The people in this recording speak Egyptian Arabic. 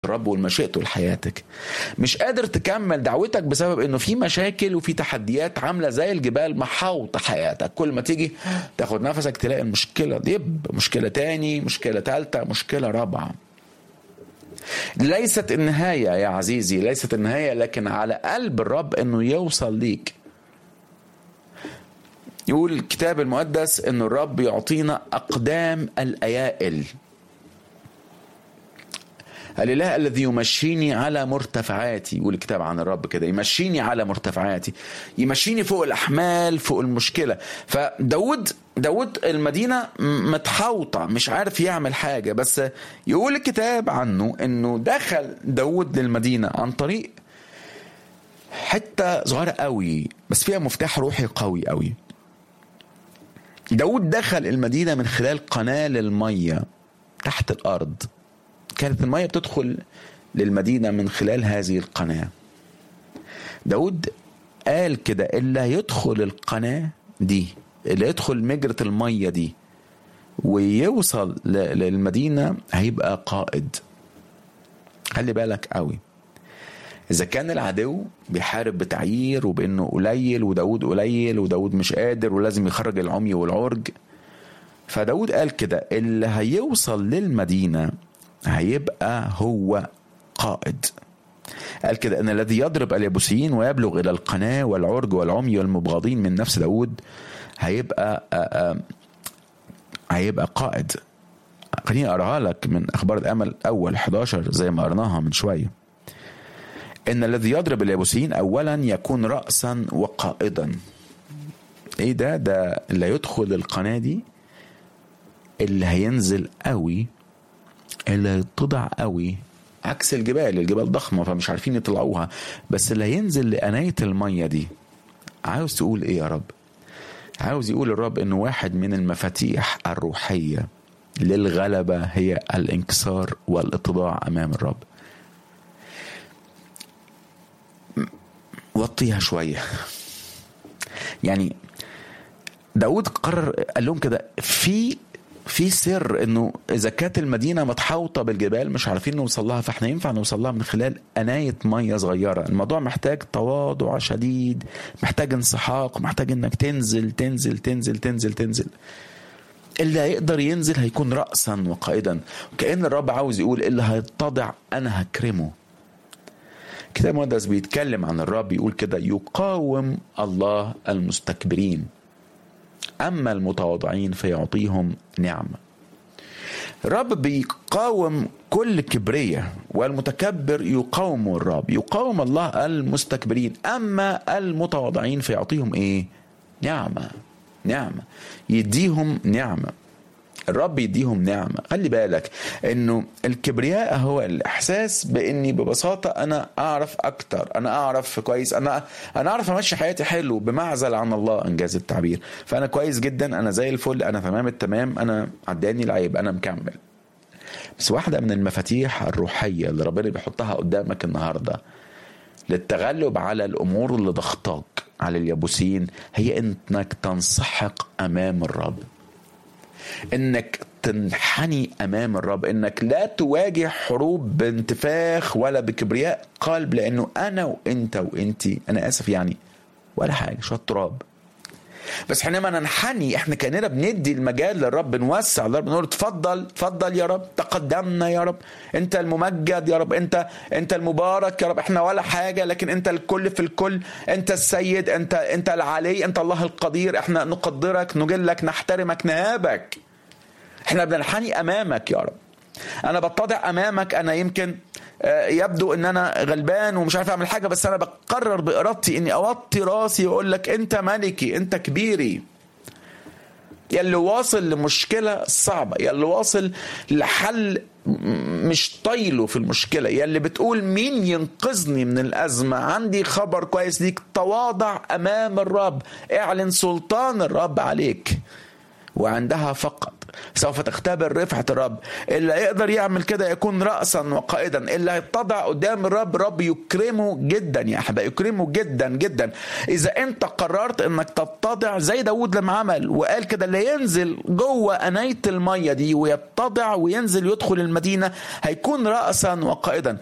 الرب والمشيئته لحياتك مش قادر تكمل دعوتك بسبب انه في مشاكل وفي تحديات عامله زي الجبال محاوطه حياتك كل ما تيجي تاخد نفسك تلاقي المشكله دب مشكله تاني مشكله تالته مشكله رابعه ليست النهايه يا عزيزي ليست النهايه لكن على قلب الرب انه يوصل ليك يقول الكتاب المقدس ان الرب يعطينا اقدام الايائل الاله الذي يمشيني على مرتفعاتي يقول الكتاب عن الرب كده يمشيني على مرتفعاتي يمشيني فوق الاحمال فوق المشكله فداود داود المدينه متحوطه مش عارف يعمل حاجه بس يقول الكتاب عنه انه دخل داود للمدينه عن طريق حته صغيره قوي بس فيها مفتاح روحي قوي قوي داود دخل المدينه من خلال قناه للميه تحت الارض كانت المية بتدخل للمدينة من خلال هذه القناة داود قال كده اللي يدخل القناة دي اللي يدخل مجرة المية دي ويوصل للمدينة هيبقى قائد خلي بالك قوي إذا كان العدو بيحارب بتعيير وبإنه قليل وداود قليل وداود مش قادر ولازم يخرج العمي والعرج فداود قال كده اللي هيوصل للمدينة هيبقى هو قائد قال كده ان الذي يضرب اليابوسيين ويبلغ الى القناه والعرج والعمي والمبغضين من نفس داود هيبقى آآ آآ هيبقى قائد خليني اقراها لك من اخبار الامل اول 11 زي ما قرناها من شويه ان الذي يضرب اليابوسيين اولا يكون راسا وقائدا ايه ده ده اللي يدخل القناه دي اللي هينزل قوي اللي هيتضع قوي عكس الجبال الجبال ضخمة فمش عارفين يطلعوها بس اللي هينزل لقناية المية دي عاوز تقول ايه يا رب عاوز يقول الرب انه واحد من المفاتيح الروحية للغلبة هي الانكسار والاتضاع امام الرب وطيها شوية يعني داود قرر قال لهم كده في في سر انه اذا كانت المدينه متحوطه بالجبال مش عارفين نوصل لها فاحنا ينفع نوصل لها من خلال قنايه ميه صغيره الموضوع محتاج تواضع شديد محتاج انسحاق محتاج انك تنزل تنزل تنزل تنزل تنزل اللي هيقدر ينزل هيكون راسا وقائدا وكان الرب عاوز يقول اللي هيتضع انا هكرمه كتاب المقدس بيتكلم عن الرب يقول كده يقاوم الله المستكبرين أما المتواضعين فيعطيهم نعمة الرب بيقاوم كل كبرية والمتكبر يقاوم الرب يقاوم الله المستكبرين أما المتواضعين فيعطيهم إيه نعمة نعمة يديهم نعمة الرب يديهم نعمة خلي بالك انه الكبرياء هو الاحساس باني ببساطة انا اعرف اكتر انا اعرف كويس انا انا اعرف امشي حياتي حلو بمعزل عن الله انجاز التعبير فانا كويس جدا انا زي الفل انا تمام التمام انا عداني العيب انا مكمل بس واحدة من المفاتيح الروحية اللي ربنا بيحطها قدامك النهاردة للتغلب على الامور اللي ضغطاك على اليابوسين هي انك تنسحق امام الرب انك تنحني امام الرب انك لا تواجه حروب بانتفاخ ولا بكبرياء قلب لانه انا وانت وانتي انا اسف يعني ولا حاجه شويه تراب بس حينما ننحني احنا كاننا بندي المجال للرب نوسع للرب نقول اتفضل اتفضل يا رب تقدمنا يا رب انت الممجد يا رب انت انت المبارك يا رب احنا ولا حاجه لكن انت الكل في الكل انت السيد انت انت العلي انت الله القدير احنا نقدرك نجلك نحترمك نهابك احنا بننحني امامك يا رب انا بتضع امامك انا يمكن يبدو ان انا غلبان ومش عارف اعمل حاجه بس انا بقرر بارادتي اني اوطي راسي واقول لك انت ملكي انت كبيري يا اللي واصل لمشكله صعبه يا اللي واصل لحل مش طايله في المشكله يا اللي بتقول مين ينقذني من الازمه عندي خبر كويس ليك تواضع امام الرب اعلن سلطان الرب عليك وعندها فقط سوف تختبر رفعة الرب اللي يقدر يعمل كده يكون رأسا وقائدا اللي هيتضع قدام الرب رب يكرمه جدا يا أحبائي يكرمه جدا جدا إذا أنت قررت أنك تتضع زي داود لما عمل وقال كده اللي ينزل جوه أنية المية دي ويتضع وينزل يدخل المدينة هيكون رأسا وقائدا